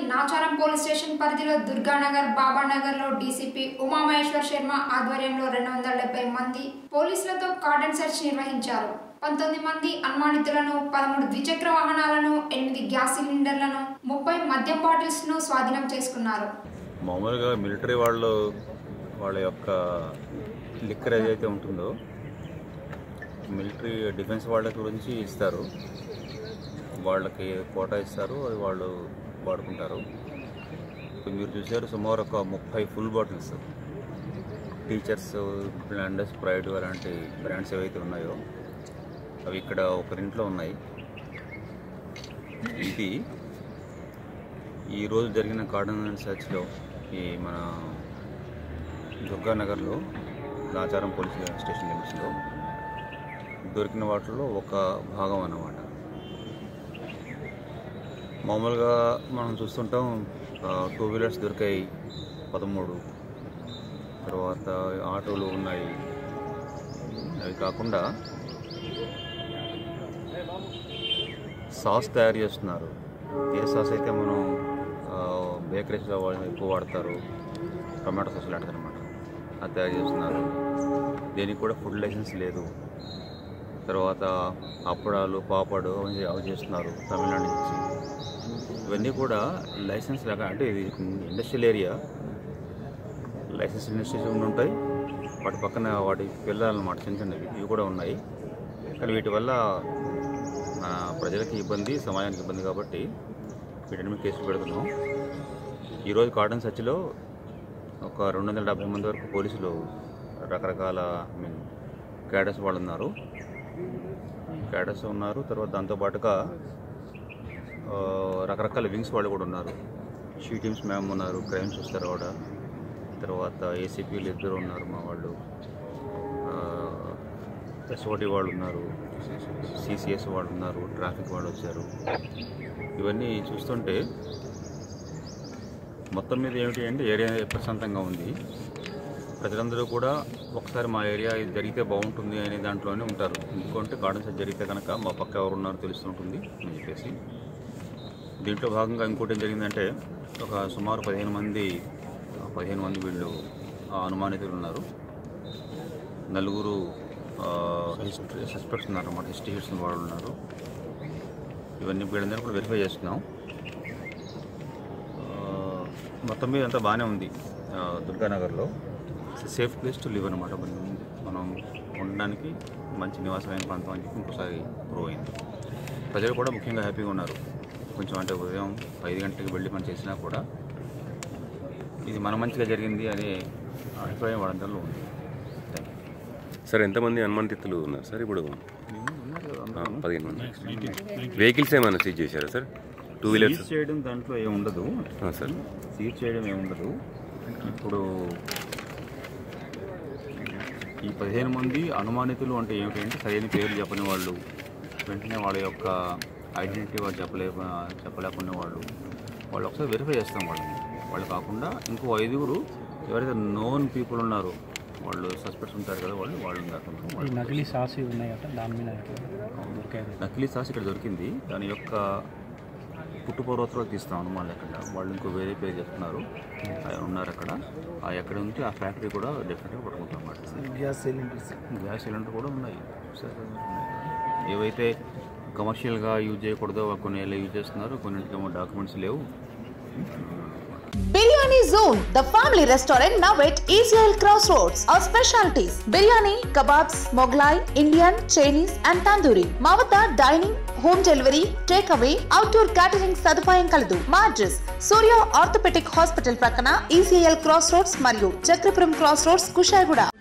Nacharam police station పరిధిలో దుర్గానగర్ బాబానగర్ లో DCP Umamaheshwar Sharma ఆధ్వర్యంలో రెండు వందల డెబ్బై మంది పోలీసులతో కార్డన్ సెర్చ్ నిర్వహించారు పంతొమ్మిది మంది అనుమానితులను పదమూడు ద్విచక్ర వాహనాలను ఎనిమిది గ్యాస్ సిలిండర్లను ముప్పై మద్యం బాటిల్స్ ను స్వాధీనం చేసుకున్నారు మామూలుగా మిలిటరీ వాళ్ళు వాళ్ళ యొక్క లిక్కర్ ఏదైతే ఉంటుందో మిలిటరీ డిఫెన్స్ వాళ్ళ గురించి ఇస్తారు వాళ్ళకి కోటా ఇస్తారు అది వాళ్ళు వాడుకుంటారు ఇప్పుడు మీరు చూసారు సుమారు ఒక ముప్పై full bottles Teacher's Blenders Pride అలాంటి బ్రాండ్స్ ఏవైతే ఉన్నాయో అవి ఇక్కడ ఒకరింట్లో ఉన్నాయి ఇది ఈరోజు జరిగిన కార్డన్ సెర్చ్లో ఈ మన దుర్గానగర్లో నాచారం పోలీస్ స్టేషన్ లిమిట్స్లో దొరికిన వాటిలో ఒక భాగం అన్నమాట మామూలుగా మనం చూస్తుంటాం టూ వీలర్స్ దొరికాయి పదమూడు తర్వాత ఆటోలు ఉన్నాయి అవి కాకుండా సాస్ తయారు చేస్తున్నారు ఏ సాస్ అయితే మనం బేకరీస్లో వాళ్ళు ఎక్కువ వాడతారు టొమాటో సాస్ లాంటిది అనమాట అది తయారు చేస్తున్నారు దీనికి కూడా ఫుడ్ లైసెన్స్ లేదు తర్వాత అప్పడాలు పాపడు అవి అవి చేస్తున్నారు తమిళనాడు నుంచి ఇవన్నీ కూడా లైసెన్స్ లాగా అంటే ఇది ఇండస్ట్రియల్ ఏరియా లైసెన్స్ ఇండస్ట్రీస్ ఉండి ఉంటాయి వాటి పక్కన వాటి పిల్లలన్నమాట చిన్న చిన్నవి ఇవి కూడా ఉన్నాయి కానీ వీటి వల్ల మన ప్రజలకి ఇబ్బంది సమాజానికి ఇబ్బంది కాబట్టి వీటిని మీద కేసులు పెడుతున్నాం ఈరోజు కార్డన్ సర్చ్లో ఒక రెండు వందల డెబ్బై మంది వరకు పోలీసులు రకరకాల ఐ మీన్ క్యాడర్స్ వాళ్ళు ఉన్నారు క్యాడర్స్ ఉన్నారు తర్వాత దాంతోపాటుగా ఆ, రకరకాల వింగ్స్ వాళ్ళు కూడా ఉన్నారు షీ టీమ్స్ మ్యామ్ ఉన్నారు క్రైమ్స్ వస్తారు కూడా తర్వాత ఏసీపీలు ఇద్దరు ఉన్నారు మా వాళ్ళు ఎస్ఓటి వాళ్ళు ఉన్నారు సిసిఎస్ వాళ్ళు ఉన్నారు ట్రాఫిక్ వాళ్ళు వచ్చారు ఇవన్నీ చూస్తుంటే మొత్తం మీద ఏమిటి అంటే ఏరియా ప్రశాంతంగా ఉంది ప్రజలందరూ కూడా ఒకసారి మా ఏరియా ఇది జరిగితే బాగుంటుంది అనే దాంట్లోనే ఉంటారు ఎందుకంటే గార్డెన్ సెట్ జరిగితే కనుక మా పక్క ఎవరు ఉన్నారో తెలుస్తుంటుంది అని చెప్పేసి దీంట్లో భాగంగా ఇంకోటి ఏం జరిగిందంటే ఒక సుమారు పదిహేను మంది పదిహేను మంది వీళ్ళు ఆ, అనుమానితులు ఉన్నారు నలుగురు హిస్టరీ సస్పెక్ట్స్ ఉన్నారు అన్నమాట హిస్టరీ హిట్స్ వాళ్ళు ఉన్నారు ఇవన్నీ వీళ్ళందరూ కూడా వెరిఫై చేస్తున్నాం ఆ, మొత్తం మీద అంతా బాగానే ఉంది ఆ, దుర్గానగర్లో సేఫ్ ప్లేస్ టు లివ్ అనమాట మనం మనం ఉండడానికి మంచి నివాసమైన ప్రాంతం అని చెప్పి ఇంకోసారి ప్రూవ్ అయింది ప్రజలు కూడా ముఖ్యంగా హ్యాపీగా ఉన్నారు కొంచెం అంటే ఉదయం ఐదు గంటలకు వెళ్ళి మనం చేసినా కూడా ఇది మన మంచిగా జరిగింది అనే అభిప్రాయం వాళ్ళందరిలో ఉంది థ్యాంక్ యూ సార్ ఎంతమంది అనుమానితులు ఉన్నారు సార్ ఇప్పుడు ఉన్నారు కదా ఆ, అందరూ. పదిహేను మంది వెహికల్స్ ఏమైనా సీజ్ చేశారా సార్ టూ వీలర్స్ సీజ్ చేయడం దాంట్లో ఏమి ఉండదు సార్ సీజ్ చేయడం ఏమి ఉండదు ఇప్పుడు ఈ పదిహేను మంది అనుమానితులు అంటే ఏమిటంటే సరైన పేర్లు చెప్పని వాళ్ళు వెంటనే వాళ్ళ యొక్క ఐడెంటిటీ వాళ్ళు చెప్పలే చెప్పలేకునే వాళ్ళు వాళ్ళు ఒకసారి వెరిఫై చేస్తాం వాళ్ళని వాళ్ళు కాకుండా ఇంకో ఐదుగురు ఎవరైతే నోన్ పీపుల్ ఉన్నారో వాళ్ళు సస్పెక్ట్స్ ఉంటారు కదా వాళ్ళు వాళ్ళు ఉన్నారు కొంచెం. ఈ వాళ్ళు నకిలీ సాసి ఉన్నాయట దాని మీద ఎట్లా దొరికాయి నకిలీ సాస్ ఇక్కడ దొరికింది దాని యొక్క పుట్టుపూర్వోత్తరాలు తీస్తాం అనుమానం లేకుండా వాళ్ళు ఇంకో వేరే పేరు చెప్తున్నారు ఆయన ఉన్నారు అక్కడ ఆ ఎక్కడ ఉంటే ఆ ఫ్యాక్టరీ కూడా డెఫినెట్గా పట్టుకుంటాం అన్నమాట గ్యాస్ సిలిండర్స్ గ్యాస్ సిలిండర్ కూడా ఉన్నాయి సరే, ఉన్నాయి. ఏవైతే కమర్షియల్గా యూజ్ చేయకూడదో కొన్ని ఎలా యూజ్ చేస్తున్నారు కొన్నింటికేమో డాక్యుమెంట్స్ లేవు Biryani Zone, the family restaurant now at Israel Crossroads. Our specialties biryani, kebabs, Moglai, Indian, Chinese, and tandoori. మా వద్ద dining home delivery take away outdoor catering సదుపాయం కలదు మా అడ్రస్ సూర్య ఆర్థోపెటిక్ హాస్పిటల్ ప్రక్కన ఈసీఎల్ క్రాస్ రోడ్స్ మరియు Chakrapuram cross roads Kushaiguda